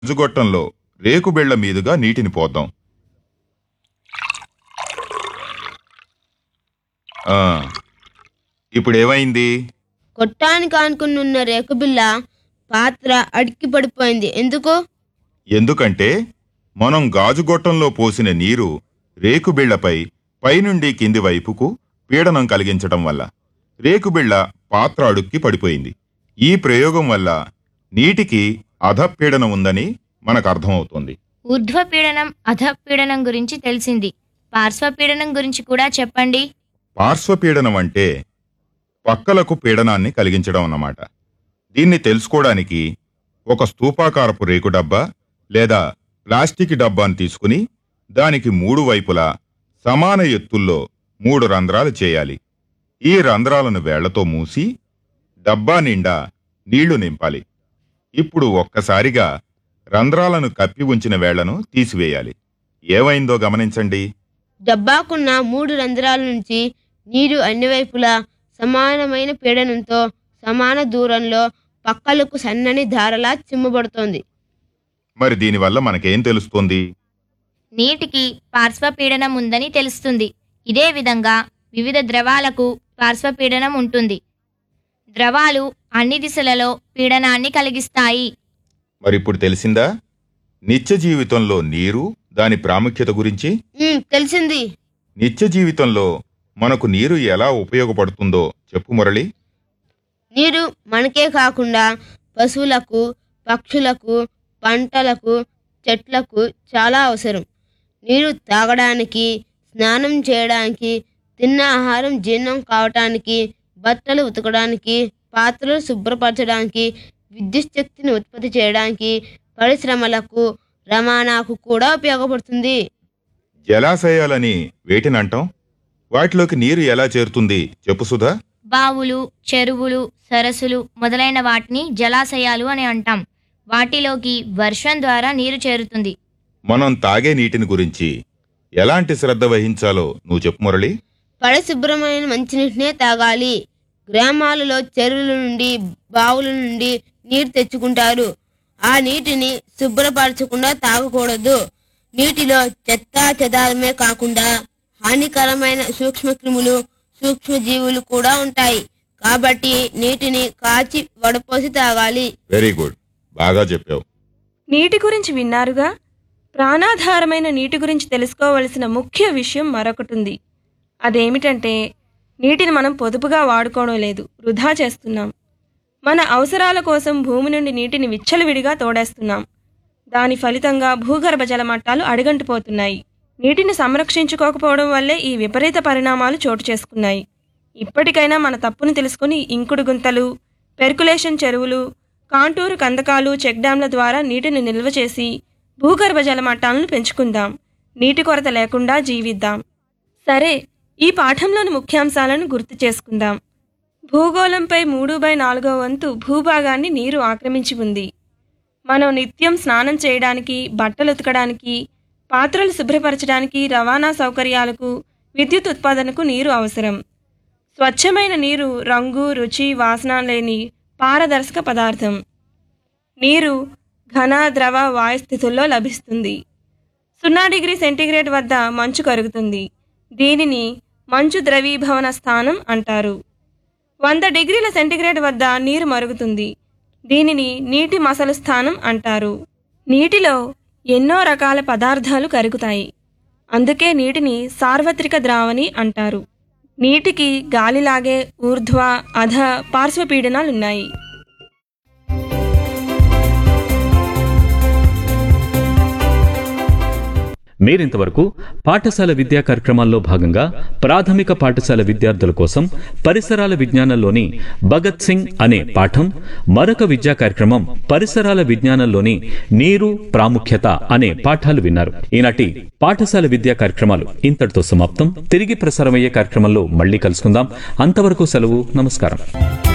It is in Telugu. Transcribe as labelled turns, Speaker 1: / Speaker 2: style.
Speaker 1: గాజుగొట్టంలో రేకుబిళ్ల మీదుగా నీటిని పోద్దాం ఆ, ఇప్పుడేమైంది
Speaker 2: కొట్టానికి ఆనుకునున్న రేకుబిల్ల పాత్ర అడికి పడిపోయింది ఎందుకు
Speaker 1: ఎందుకంటే మనం గాజుగొట్టంలో పోసిన నీరు రేకుబిళ్లపై పైనుండి కింది వైపుకు పీడనం కలిగించటం వల్ల రేకుబిళ్ల పాత్ర అడుక్కి పడిపోయింది ఈ ప్రయోగం వల్ల నీటికి అధపీడనం ఉందని మనకు అర్థమవుతోంది
Speaker 3: ఊర్ధ్వపీడనం అధపీడనం గురించి తెలిసింది పార్శ్వపీడనం గురించి కూడా చెప్పండి
Speaker 1: పార్శ్వపీడనం అంటే పక్కలకు పీడనాన్ని కలిగించడం అన్నమాట దీన్ని తెలుసుకోవడానికి ఒక స్తూపాకారపు రేకు డబ్బా లేదా ప్లాస్టిక్ డబ్బాను తీసుకుని దానికి మూడు వైపులా సమాన ఎత్తుల్లో మూడు రంధ్రాలు చేయాలి ఈ రంధ్రాలను వేళ్లతో మూసి డబ్బా నిండా నీళ్లు నింపాలి ఇప్పుడు ఒక్కసారిగా రంధ్రాలను కప్పి ఉంచిన వేళ్లను తీసివేయాలి ఏమైందో గమనించండి
Speaker 2: డబ్బాకున్న మూడు రంధ్రాల నుంచి నీరు అన్ని వైపులా సమానమైన పీడనంతో సమాన దూరంలో పక్కలకు సన్నని ధారలా చిమ్మబడుతోంది
Speaker 1: మరి దీనివల్ల మనకేం తెలుస్తుంది
Speaker 3: నీటికి పార్శ్వపీడనం ఉందని తెలుస్తుంది ఇదే విధంగా వివిధ ద్రవాలకు పార్శ్వపీడనం ఉంటుంది ద్రవాలు అన్ని దిశలలో పీడనాన్ని కలిగిస్తాయి
Speaker 1: మరి ఇప్పుడు తెలిసిందా నిత్య జీవితంలో నీరు దాని ప్రాముఖ్యత గురించి
Speaker 2: ఉమ్, తెలిసింది
Speaker 1: నిత్య జీవితంలో మనకు నీరు ఎలా ఉపయోగపడుతుందో చెప్పు మురళి
Speaker 2: నీరు మనకే కాకుండా పశువులకు పక్షులకు పంటలకు చెట్లకు చాలా అవసరం నీరు తాగడానికి స్నానం చేయడానికి తిన్న ఆహారం జీర్ణం కావటానికి బట్టలు ఉతకడానికి పాత్రలు శుభ్రపరచడానికి విద్యుత్ శక్తిని ఉత్పత్తి చేయడానికి పరిశ్రమలకు రవాణాకు కూడా ఉపయోగపడుతుంది
Speaker 1: జలాశయాలని వేటినంటాం వాటిలోకి నీరు ఎలా చేరుతుంది చెప్పు సుధా
Speaker 3: బావులు చెరువులు సరస్సులు మొదలైన వాటిని జలాశయాలు అని అంటాం వాటిలోకి వర్షం ద్వారా నీరు చేరుతుంది
Speaker 1: మనం తాగే నీటిని గురించి ఎలాంటి శ్రద్ధ వహించాలో నువ్వు చెప్పు మురళి
Speaker 2: పరిశుభ్రమైన మంచినీటినే తాగాలి గ్రామాలలో చెరువుల నుండి బావుల నుండి నీరు తెచ్చుకుంటారు ఆ నీటిని శుభ్రపరచకుండా తాగకూడదు నీటిలో చెత్త చెదారమే కాకుండా హానికరమైన సూక్ష్మక్రిములు సూక్ష్మజీవులు కూడా ఉంటాయి కాబట్టి నీటిని కాచి వడపోసి తాగాలి
Speaker 1: వెరీ గుడ్ బాగా చెప్పావు
Speaker 4: నీటి గురించి విన్నారుగా ప్రాణాధారమైన నీటి గురించి తెలుసుకోవలసిన ముఖ్య విషయం మరొకటి ఉంది అదేమిటంటే నీటిని మనం పొదుపుగా వాడుకోవడం లేదు వృధా చేస్తున్నాం మన అవసరాల కోసం భూమి నుండి నీటిని విచ్చలవిడిగా తోడేస్తున్నాం దాని ఫలితంగా భూగర్భ జల మట్టాలు అడుగంటిపోతున్నాయి నీటిని సంరక్షించుకోకపోవడం వల్లే ఈ విపరీత పరిణామాలు చోటు చేసుకున్నాయి ఇప్పటికైనా మన తప్పును తెలుసుకుని ఇంకుడు గుంతలు పెర్కులేషన్ చెరువులు కాంటూరు కందకాలు చెక్ డ్యాంల ద్వారా నీటిని నిల్వ చేసి భూగర్భ జల మట్టాలను పెంచుకుందాం నీటి కొరత లేకుండా జీవిద్దాం సరే ఈ పాఠంలోని ముఖ్యాంశాలను గుర్తు చేసుకుందాం భూగోళంపై మూడు బై నాలుగో వంతు భూభాగాన్ని నీరు ఆక్రమించి ఉంది మనం నిత్యం స్నానం చేయడానికి బట్టలు ఉతకడానికి పాత్రలు శుభ్రపరచడానికి రవాణా సౌకర్యాలకు విద్యుత్ ఉత్పాదనకు నీరు అవసరం స్వచ్ఛమైన నీరు రంగు రుచి వాసన లేని పారదర్శక పదార్థం నీరు ఘన ద్రవ వాయు స్థితుల్లో లభిస్తుంది సున్నా డిగ్రీ సెంటీగ్రేడ్ వద్ద మంచు కరుగుతుంది దీనిని మంచు ద్రవీభవన స్థానం అంటారు వంద డిగ్రీల సెంటీగ్రేడ్ వద్ద నీరు మరుగుతుంది దీనిని నీటి మసలు స్థానం అంటారు నీటిలో ఎన్నో రకాల పదార్థాలు కరుగుతాయి అందుకే నీటిని సార్వత్రిక ద్రావణి అంటారు నీటికి గాలిలాగే ఊర్ధ్వ అధ పార్శ్వపీడనాలున్నాయి
Speaker 5: మీరింతవరకు పాఠశాల విద్యా కార్యక్రమాల్లో భాగంగా ప్రాథమిక పాఠశాల విద్యార్థుల కోసం పరిసరాల విజ్ఞానంలోని భగత్ సింగ్ అనే పాఠం మరొక విద్యా కార్యక్రమం పరిసరాల విజ్ఞానంలోని నీరు ప్రాముఖ్యత అనే పాఠాలు విన్నారు ఈనాటి పాఠశాల విద్యా కార్యక్రమాలు ఇంతటితో సమాప్తం తిరిగి ప్రసారమయ్యే కార్యక్రమంలో మళ్ళీ కలుసుకుందాం అంతవరకు సెలవు నమస్కారం